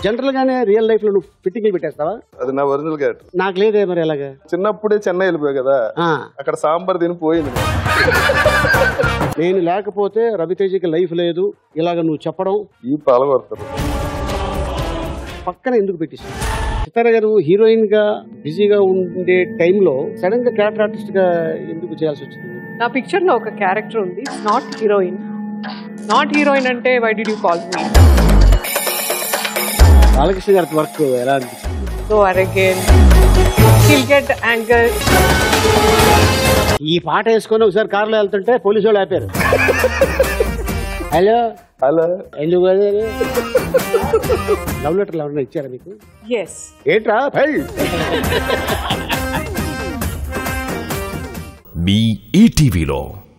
general గానే real life లో నువ్వు ఫిట్టింగ్ పెట్టేస్తావా అది నా ఒరిజినల్ క్యారెక్టర్ నాకు లేదే మరి ఎలాగా చిన్నప్పుడే చెన్నై వెళ్ళిపోయా కదా ఆ, అక్కడ సాంబార్ తిని పోయింది నేను లేకపోతే రవితేజకి లైఫ్ లేదు ఇలాగ నువ్వు చెప్పడం ఈ పాలగొడతారు పక్కన ఎందుకు పెట్టేసి సితార గారు హీరోయిన్ గా బిజీగా ఉండే టైంలో సడన్ గా క్యారెక్టర్ ఆర్టిస్ట్ గా ఎందుకు చేయాల్సి వచ్చింది నా పిక్చర్ లో ఒక క్యారెక్టర్ ఉంది నాట్ హీరోయిన్ నాట్ హీరోయిన్ అంటే why do you call me Balakrishna గారి వర్క్ ఎలా అనిపించింది so again she'll get anger ఈ పాట వేసుకొని ఒకసారి కారులో వెళ్తుంటే పోలీసు వాళ్ళు ఆపారు హలో అలా ఎందుకు లవ్ లెటర్లు ఎవరైనా ఇచ్చారా మీకు ఎస్ ఏంట్రా ఫెల్ మీ ఈటీవీలో